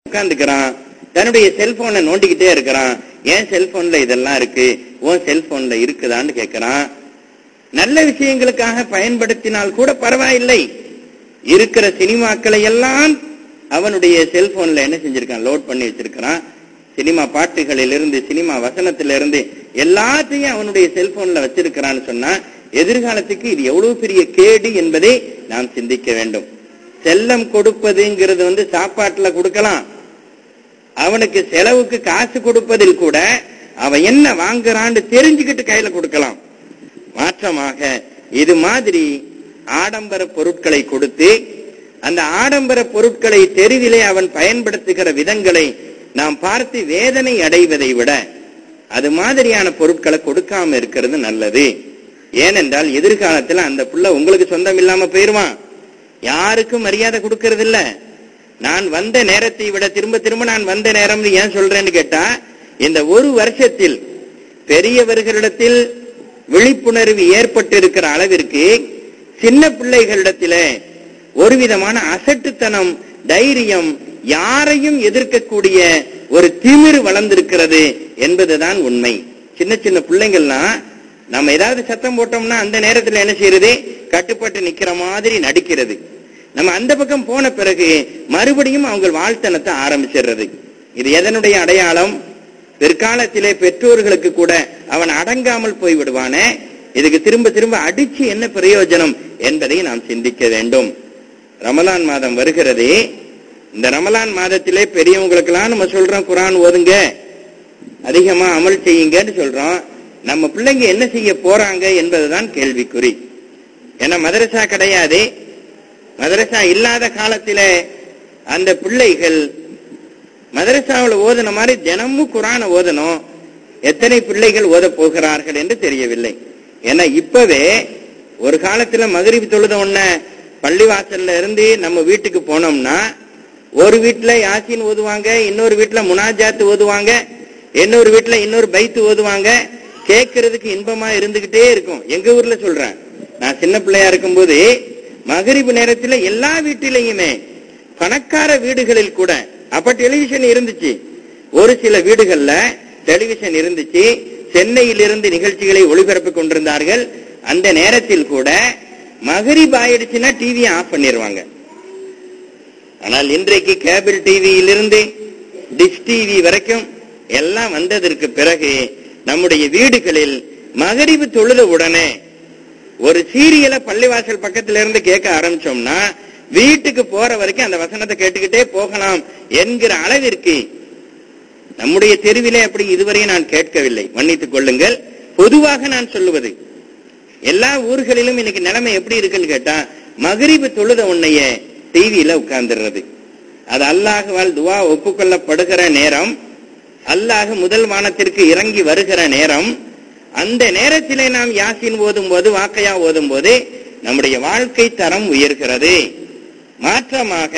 உட்கார்ந்துக்கிறான் தன்னுடைய செல்போனை நோண்டிக்கிட்டே இருக்கிறான் ஏன் செல்போன்ல இதெல்லாம் இருக்கு உன் செல்போன்ல இருக்குதான்னு கேட்கிறான் நல்ல விஷயங்களுக்காக பயன்படுத்தினால் கூட பரவாயில்லை இருக்கிற சினிமாக்களை எல்லாம் அவனுடைய செல்போன்ல என்ன செஞ்சிருக்கான் லோட் பண்ணி வச்சிருக்கிறான் சினிமா பாட்டுகளில் இருந்து சினிமா வசனத்தில இருந்து எல்லாத்தையும் அவனுடைய செல்போன்ல வச்சிருக்கிறான்னு சொன்னா எதிர்காலத்துக்கு இது எவ்வளவு பெரிய கேடு என்பதை நாம் சிந்திக்க வேண்டும் செல்லம் கொடுப்பதுங்கிறது வந்து சாப்பாட்டுல கொடுக்கலாம் அவனுக்கு செலவுக்கு காசு கொடுப்பதில் கூட அவன் என்ன வாங்குறான்னு தெரிஞ்சுக்கிட்டு கையில கொடுக்கலாம் மாற்றமாக இது மாதிரி ஆடம்பர பொருட்களை கொடுத்து அந்த ஆடம்பர பொருட்களை தெருவிலே அவன் பயன்படுத்துகிற விதங்களை நாம் பார்த்து வேதனை அடைவதை விட அது மாதிரியான பொருட்களை கொடுக்காம இருக்கிறது நல்லது ஏனென்றால் எதிர்காலத்துல அந்த புள்ள உங்களுக்கு சொந்தம் இல்லாம போயிருவான் யாருக்கும் மரியாதை கொடுக்கறது இல்ல நான் வந்த நேரத்தை விட திரும்ப திரும்ப நான் வந்த நேரம் ஏன் சொல்றேன்னு கேட்டா இந்த ஒரு வருஷத்தில் பெரியவர்களிடத்தில் விழிப்புணர்வு ஏற்பட்டிருக்கிற அளவிற்கு சின்ன பிள்ளைகளிடத்தில ஒரு விதமான அசட்டுத்தனம் தைரியம் யாரையும் எதிர்க்கக்கூடிய ஒரு திமிர் வளர்ந்திருக்கிறது என்பதுதான் உண்மை சின்ன சின்ன பிள்ளைங்கள்லாம் நம்ம ஏதாவது சத்தம் போட்டோம்னா அந்த நேரத்துல என்ன செய்யறது கட்டுப்பட்டு நிக்கிற மாதிரி நடிக்கிறது நம்ம அந்த பக்கம் போன பிறகு மறுபடியும் அவங்க வாழ்த்தனத்தை ஆரம்பிச்சிடுறது இது எதனுடைய அடையாளம் பிற்காலத்திலே பெற்றோர்களுக்கு கூட அவன் அடங்காமல் போய் விடுவானே இதுக்கு திரும்ப திரும்ப அடிச்சு என்ன பிரயோஜனம் என்பதை நாம் சிந்திக்க வேண்டும் ரமலான் மாதம் வருகிறது இந்த ரமலான் மாதத்திலே பெரியவங்களுக்கெல்லாம் நம்ம சொல்றோம் குரான் ஓதுங்க அதிகமா அமல் செய்யுங்கன்னு சொல்றோம் நம்ம பிள்ளைங்க என்ன செய்ய போறாங்க என்பதுதான் கேள்விக்குறி ஏன்னா மதரசா கிடையாது மதரசா இல்லாத காலத்தில அந்த பிள்ளைகள் மதரசாவில் ஓதுன மாதிரி தினமும் குரானை ஓதணும் எத்தனை பிள்ளைகள் ஓத போகிறார்கள் என்று தெரியவில்லை ஏன்னா இப்பவே ஒரு காலத்துல மகரிப் தொழுத உடனே பள்ளிவாசல்ல இருந்து நம்ம வீட்டுக்கு போனோம்னா ஒரு வீட்டுல யாசின் ஓதுவாங்க இன்னொரு வீட்டுல முனாஜாத்து ஓதுவாங்க இன்னொரு வீட்டுல இன்னொரு பைத்து ஓதுவாங்க கேட்கறதுக்கு இன்பமா இருந்துகிட்டே இருக்கும் எங்க ஊர்ல சொல்றேன் நான் சின்ன பிள்ளையா இருக்கும்போது மகரிப்பு நேரத்துல எல்லா வீட்டிலையுமே பணக்கார வீடுகளில் கூட அப்ப டெலிவிஷன் இருந்துச்சு ஒரு சில வீடுகள்ல டெலிவிஷன் இருந்துச்சு சென்னையில் இருந்து நிகழ்ச்சிகளை ஒளிபரப்பு கொண்டிருந்தார்கள் அந்த நேரத்தில் கூட மகரிப் ஆயிடுச்சுன்னா டிவியை ஆஃப் பண்ணிடுவாங்க ஆனால் இன்றைக்கு கேபிள் டிவியிலிருந்து டிஷ் டிவி வரைக்கும் எல்லாம் வந்ததற்கு பிறகு நம்முடைய வீடுகளில் மகரிவு தொழுத உடனே ஒரு சீரியலை பள்ளிவாசல் பக்கத்துல இருந்து கேட்க ஆரம்பிச்சோம்னா வீட்டுக்கு போற வரைக்கும் அந்த வசனத்தை கேட்டுக்கிட்டே போகலாம் என்கிற அளவிற்கு நம்முடைய தெருவிலே அப்படி இதுவரை நான் கேட்கவில்லை மன்னித்துக் கொள்ளுங்கள் பொதுவாக நான் சொல்லுவது எல்லா ஊர்களிலும் இன்னைக்கு நிலைமை எப்படி இருக்குன்னு கேட்டா மகரிபு தொழுத உன்னைய டிவியில உட்கார்ந்துடுறது அது அல்லாஹுவால் துவா ஒப்புக்கொள்ளப்படுகிற நேரம் அல்லாஹ் முதல் வானத்திற்கு இறங்கி வருகிற நேரம் அந்த நேரத்திலே நாம் யாசின் ஓதும் போது வாக்கையா ஓதும் போது நம்முடைய வாழ்க்கை தரம் உயர்கிறது மாற்றமாக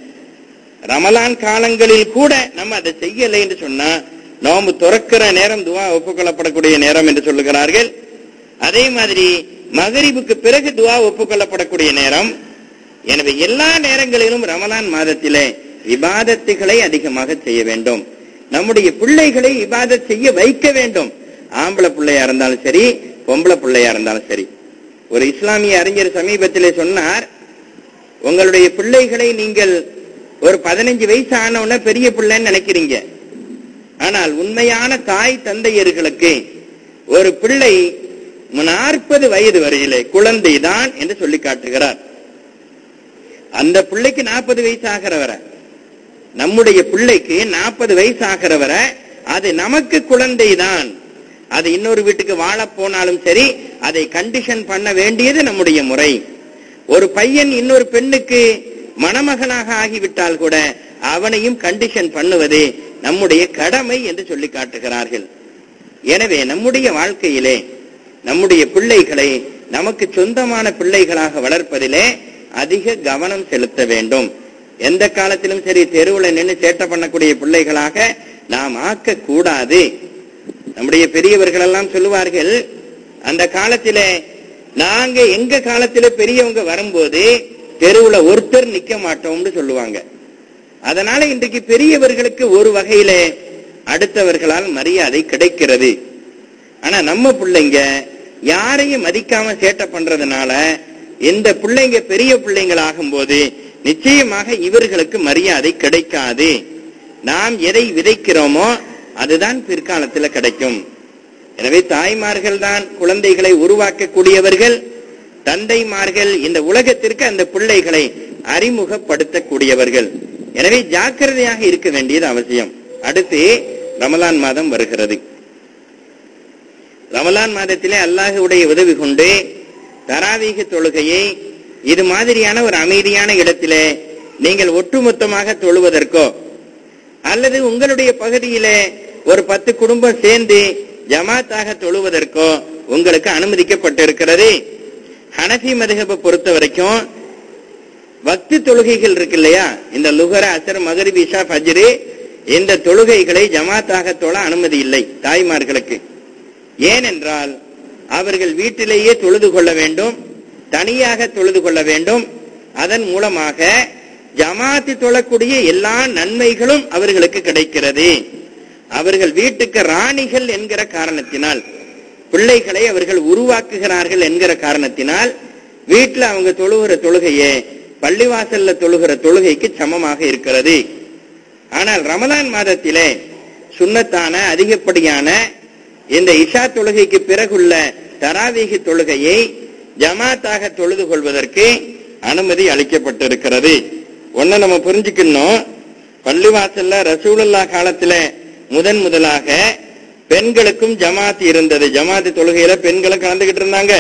ரமலான் காலங்களில் கூட நம்ம அதை செய்யலை என்று சொன்னா நோம்பு துறக்கிற நேரம் துவா ஒப்புக்கொள்ளப்படக்கூடிய நேரம் என்று சொல்லுகிறார்கள் அதே மாதிரி மகரிபுக்கு பிறகு துவா ஒப்புக்கொள்ளப்படக்கூடிய நேரம் எனவே எல்லா நேரங்களிலும் ரமலான் மாதத்திலே இபாதத்துகளை அதிகமாக செய்ய வேண்டும் நம்முடைய பிள்ளைகளை இபாதத் செய்ய வைக்க வேண்டும் ஆம்பளை பிள்ளையா இருந்தாலும் சரி பொம்பளை பிள்ளையா இருந்தாலும் சரி ஒரு இஸ்லாமிய அறிஞர் சமீபத்திலே சொன்னார் உங்களுடைய பிள்ளைகளை நீங்கள் ஒரு பதினஞ்சு வயசு ஆனவுடனே பெரிய பிள்ளைன்னு நினைக்கிறீங்க ஆனால் உண்மையான தாய் தந்தையர்களுக்கு ஒரு பிள்ளை நாற்பது வயது வரையிலே குழந்தைதான் என்று சொல்லி காட்டுகிறார் அந்த பிள்ளைக்கு நாற்பது வயசு ஆகிற வரை நம்முடைய பிள்ளைக்கு நாற்பது வயசு ஆகிற வரை அது நமக்கு குழந்தைதான் அது இன்னொரு வீட்டுக்கு வாழ போனாலும் சரி அதை கண்டிஷன் பண்ண வேண்டியது நம்முடைய முறை ஒரு பையன் இன்னொரு பெண்ணுக்கு மணமகனாக ஆகிவிட்டால் கூட அவனையும் கண்டிஷன் பண்ணுவது நம்முடைய கடமை என்று சொல்லி காட்டுகிறார்கள் எனவே நம்முடைய வாழ்க்கையிலே நம்முடைய பிள்ளைகளை நமக்கு சொந்தமான பிள்ளைகளாக வளர்ப்பதிலே அதிக கவனம் செலுத்த வேண்டும் எந்த காலத்திலும் சரி தெருவில் நின்று சேட்டை பண்ணக்கூடிய பிள்ளைகளாக நாம் ஆக்க கூடாது நம்முடைய பெரியவர்கள் எல்லாம் சொல்லுவார்கள் அந்த காலத்திலே நாங்க எங்க காலத்தில பெரியவங்க வரும்போது தெருவுல ஒருத்தர் நிக்க மாட்டோம்னு சொல்லுவாங்க அதனால இன்றைக்கு பெரியவர்களுக்கு ஒரு வகையிலே அடுத்தவர்களால் மரியாதை கிடைக்கிறது ஆனா நம்ம பிள்ளைங்க யாரையும் மதிக்காம சேட்டை பண்றதுனால இந்த பிள்ளைங்க பெரிய பிள்ளைங்களாகும் போது நிச்சயமாக இவர்களுக்கு மரியாதை கிடைக்காது நாம் எதை விதைக்கிறோமோ அதுதான் பிற்காலத்துல கிடைக்கும் எனவே தாய்மார்கள் தான் குழந்தைகளை உருவாக்கக்கூடியவர்கள் தந்தைமார்கள் இந்த உலகத்திற்கு அந்த பிள்ளைகளை அறிமுகப்படுத்தக்கூடியவர்கள் எனவே ஜாக்கிரதையாக இருக்க வேண்டியது அவசியம் அடுத்து ரமலான் மாதம் வருகிறது ரமலான் மாதத்திலே அல்லாஹுடைய உதவி கொண்டு தராவீக தொழுகையை இது மாதிரியான ஒரு அமைதியான இடத்திலே நீங்கள் ஒட்டுமொத்தமாக தொழுவதற்கோ அல்லது உங்களுடைய பகுதியிலே ஒரு பத்து குடும்பம் சேர்ந்து ஜமாத்தாக தொழுவதற்கோ உங்களுக்கு அனுமதிக்கப்பட்டிருக்கிறது ஹனஃபி மதுகபை பொறுத்த வரைக்கும் பக்தி தொழுகைகள் இருக்கு இல்லையா இந்த லுகர அசர் மகரிப் இஷா ஃபஜ்ரு இந்த தொழுகைகளை ஜமாத்தாக தொழ அனுமதி இல்லை தாய்மார்களுக்கு ஏனென்றால் அவர்கள் வீட்டிலேயே தொழுது கொள்ள வேண்டும் தனியாக தொழுது கொள்ள வேண்டும் அதன் மூலமாக ஜமாத்து தொழக்கூடிய எல்லா நன்மைகளும் அவர்களுக்கு கிடைக்கிறது அவர்கள் வீட்டுக்கு ராணிகள் என்கிற காரணத்தினால் பிள்ளைகளை அவர்கள் உருவாக்குகிறார்கள் என்கிற காரணத்தினால் வீட்டுல அவங்க தொழுகிற தொழுகையே பள்ளிவாசல்ல தொழுகிற தொழுகைக்கு சமமாக இருக்கிறது ஆனால் ரமலான் மாதத்திலே சுண்ணத்தான அதிகப்படியான இந்த இஷா தொழுகைக்கு பிறகுள்ள தராவீகி தொழுகையை ஜமாத்தாக தொழுது கொள்வதற்கு அனுமதி அளிக்கப்பட்டிருக்கிறது ஒன்னு நம்ம புரிஞ்சுக்கணும் பள்ளிவாசல்ல ரசூலுல்லா காலத்துல முதன் முதலாக பெண்களுக்கும் ஜமாத் இருந்தது ஜமாத் தொழுகையில பெண்களும் கலந்துகிட்டு இருந்தாங்க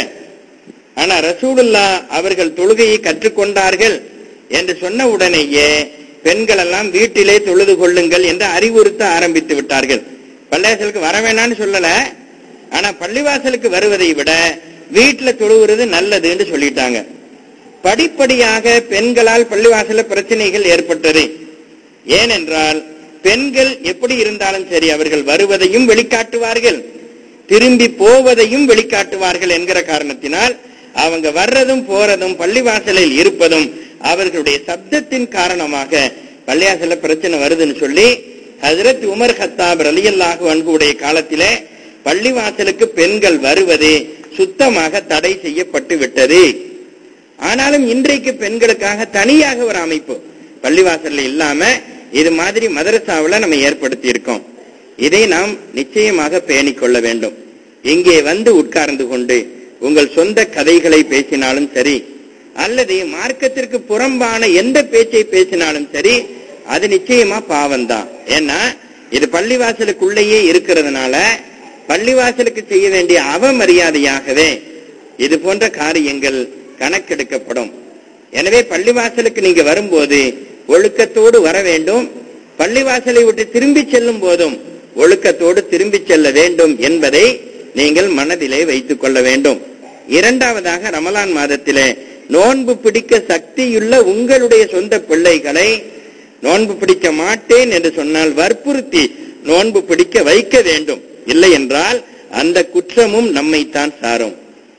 ஆனா ரசூலுல்லா அவர்கள் தொழுகையை கற்றுக்கொண்டார்கள் என்று சொன்ன உடனேயே பெண்கள் எல்லாம் வீட்டிலே தொழுது கொள்ளுங்கள் என்று அறிவுறுத்த ஆரம்பித்து விட்டார்கள் பள்ளிவாசலுக்கு வர வேணாம்னு சொல்லல ஆனா பள்ளிவாசலுக்கு வருவதை விட வீட்டுல தொழுகிறது நல்லதுன்னு சொல்லிட்டாங்க படிப்படியாக பெண்களால் பள்ளிவாசல பிரச்சனைகள் ஏற்பட்டது ஏனென்றால் பெண்கள் எப்படி இருந்தாலும் சரி அவர்கள் வருவதையும் வெளிக்காட்டுவார்கள் திரும்பி போவதையும் வெளிக்காட்டுவார்கள் என்கிற காரணத்தினால் அவங்க வர்றதும் போறதும் பள்ளிவாசலில் இருப்பதும் அவர்களுடைய சப்தத்தின் காரணமாக பள்ளிவாசல பிரச்சனை வருதுன்னு சொல்லி ஹசரத் உமர் ஹத்தாப் ரலியல்லாஹு அன்புடைய காலத்திலே பள்ளிவாசலுக்கு பெண்கள் வருவது சுத்தமாக தடை செய்யப்பட்டு விட்டது ஆனாலும் இன்றைக்கு பெண்களுக்காக தனியாக ஒரு அமைப்பு பள்ளிவாசல்ல இல்லாம இது மாதிரி மதரசாவில் நம்ம ஏற்படுத்தி இருக்கோம் இதை நாம் நிச்சயமாக பேணிக் கொள்ள வேண்டும் இங்கே வந்து உட்கார்ந்து கொண்டு உங்கள் சொந்த கதைகளை பேசினாலும் சரி அல்லது மார்க்கத்திற்கு புறம்பான எந்த பேச்சை பேசினாலும் சரி அது நிச்சயமா பாவம்தான் ஏன்னா இது பள்ளிவாசலுக்குள்ளேயே இருக்கிறதுனால பள்ளிவாசலுக்கு செய்ய வேண்டிய அவமரியாதையாகவே இது போன்ற காரியங்கள் கணக்கெடுக்கப்படும் எனவே பள்ளிவாசலுக்கு நீங்க வரும்போது ஒழுக்கத்தோடு வர வேண்டும் பள்ளிவாசலை விட்டு திரும்பி செல்லும் போதும் ஒழுக்கத்தோடு திரும்பி செல்ல வேண்டும் என்பதை நீங்கள் மனதிலே வைத்துக் கொள்ள வேண்டும் இரண்டாவதாக ரமலான் மாதத்திலே நோன்பு பிடிக்க சக்தியுள்ள உங்களுடைய சொந்த பிள்ளைகளை நோன்பு பிடிக்க மாட்டேன் என்று சொன்னால் வற்புறுத்தி நோன்பு பிடிக்க வைக்க வேண்டும் இல்லை என்றால் அந்த குற்றமும் நம்மைத்தான் சாரும்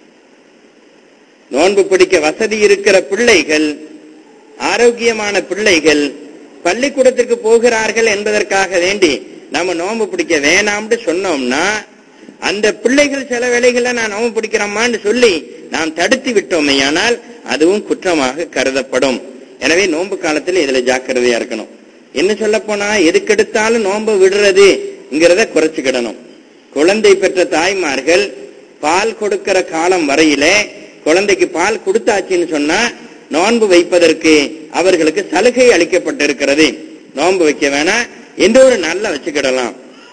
நோன்பு பிடிக்க வசதி இருக்கிற பிள்ளைகள் ஆரோக்கியமான பிள்ளைகள் பள்ளிக்கூடத்திற்கு போகிறார்கள் என்பதற்காக வேண்டி நம்ம நோன்பு பிடிக்க வேணாம்னு சொன்னோம்னா அந்த பிள்ளைகள் சில வேளைகள்ல நான் நோன்பு பிடிக்கிறோமான்னு சொல்லி நாம் தடுத்து விட்டோமேயானால் அதுவும் குற்றமாக கருதப்படும் எனவே நோன்பு காலத்துல இதுல ஜாக்கிரதையா இருக்கணும் என்ன சொல்ல போனா எதுக்கெடுத்தாலும் நோன்பு விடுறதுங்கிறத குறைச்சுக்கிடணும் குழந்தை பெற்ற தாய்மார்கள் பால் கொடுக்கிற காலம் வரையிலே குழந்தைக்கு பால் கொடுத்தாச்சுன்னு சொன்னா நோன்பு வைப்பதற்கு அவர்களுக்கு சலுகை அளிக்கப்பட்டிருக்கிறது நோன்பு வைக்க வேணாம் எந்த ஒரு நல்ல வச்சுக்கிடலாம்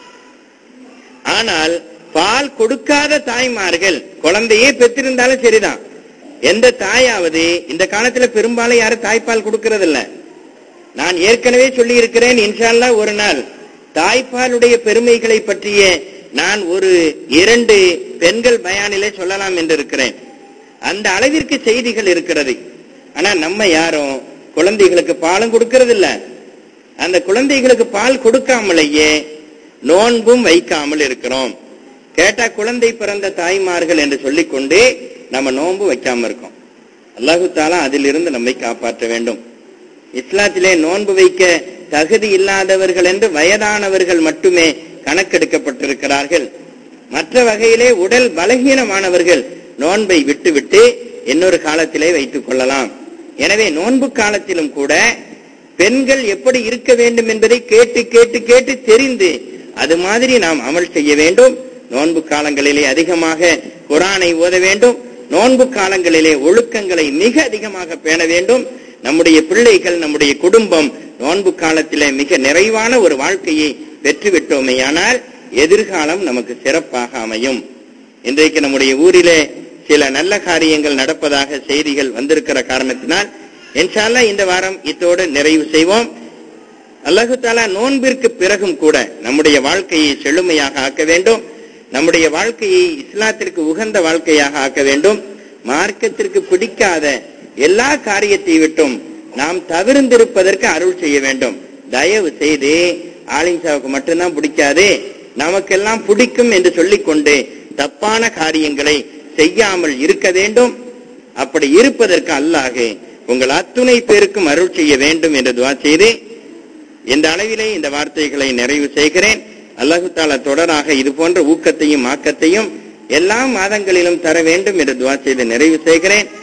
ஆனால் பால் கொடுக்காத தாய்மார்கள் குழந்தையே பெற்றிருந்தாலும் சரிதான் எந்த தாயாவது இந்த காலத்துல பெரும்பாலும் யாரும் தாய்ப்பால் கொடுக்கறது இல்ல நான் ஏற்கனவே சொல்லி இருக்கிறேன் இன்ஷால்லா ஒரு நாள் தாய்ப்பாலுடைய பெருமைகளை பற்றிய நான் ஒரு இரண்டு பெண்கள் பயானிலே சொல்லலாம் என்று இருக்கிறேன் அந்த அளவிற்கு செய்திகள் இருக்கிறது ஆனா நம்ம யாரும் குழந்தைகளுக்கு பாலும் கொடுக்கறது இல்ல அந்த குழந்தைகளுக்கு பால் கொடுக்காமலேயே நோன்பும் வைக்காமல் இருக்கிறோம் கேட்டா குழந்தை பிறந்த தாய்மார்கள் என்று சொல்லிக்கொண்டு நம்ம நோன்பு வைக்காம இருக்கோம் அல்லாஹு தாலா அதிலிருந்து நம்மை காப்பாற்ற வேண்டும் இஸ்லாத்திலே நோன்பு வைக்க தகுதி இல்லாதவர்கள் என்று வயதானவர்கள் மட்டுமே கணக்கெடுக்கப்பட்டிருக்கிறார்கள் மற்ற வகையிலே உடல் பலகீனமானவர்கள் நோன்பை விட்டுவிட்டு இன்னொரு காலத்திலே வைத்துக் கொள்ளலாம் எனவே நோன்பு காலத்திலும் கூட பெண்கள் எப்படி இருக்க வேண்டும் என்பதை கேட்டு கேட்டு கேட்டு தெரிந்து அது மாதிரி நாம் அமல் செய்ய வேண்டும் நோன்பு காலங்களிலே அதிகமாக குரானை ஓத வேண்டும் நோன்பு காலங்களிலே ஒழுக்கங்களை மிக அதிகமாக பேண வேண்டும் நம்முடைய பிள்ளைகள் நம்முடைய குடும்பம் நோன்பு காலத்திலே மிக நிறைவான ஒரு வாழ்க்கையை பெற்றுவிட்டோமேயானால் எதிர்காலம் நமக்கு சிறப்பாக அமையும் இன்றைக்கு நம்முடைய ஊரிலே சில நல்ல காரியங்கள் நடப்பதாக செய்திகள் வந்திருக்கிற காரணத்தினால் இன்ஷால்லா இந்த வாரம் இத்தோடு நிறைவு செய்வோம் அல்லாஹு தாலா நோன்பிற்கு பிறகும் கூட நம்முடைய வாழ்க்கையை செழுமையாக ஆக்க வேண்டும் நம்முடைய வாழ்க்கையை இஸ்லாத்திற்கு உகந்த வாழ்க்கையாக ஆக்க வேண்டும் மார்க்கத்திற்கு பிடிக்காத எல்லா காரியத்தை விட்டும் நாம் தவிர்ந்திருப்பதற்கு அருள் செய்ய வேண்டும் தயவு செய்து ஆலிம்சாவுக்கு மட்டும்தான் பிடிக்காது நமக்கெல்லாம் பிடிக்கும் என்று சொல்லிக்கொண்டு தப்பான காரியங்களை செய்யாமல் இருக்க வேண்டும் அப்படி இருப்பதற்கு அல்லாஹ் உங்கள் அத்துணை பேருக்கும் அருள் செய்ய வேண்டும் என்று துவா செய்து இந்த அளவிலே இந்த வார்த்தைகளை நிறைவு செய்கிறேன் அல்லாஹு தாலா தொடராக இது போன்ற ஊக்கத்தையும் ஆக்கத்தையும் எல்லா மாதங்களிலும் தர வேண்டும் என்று துவா செய்து நிறைவு செய்கிறேன்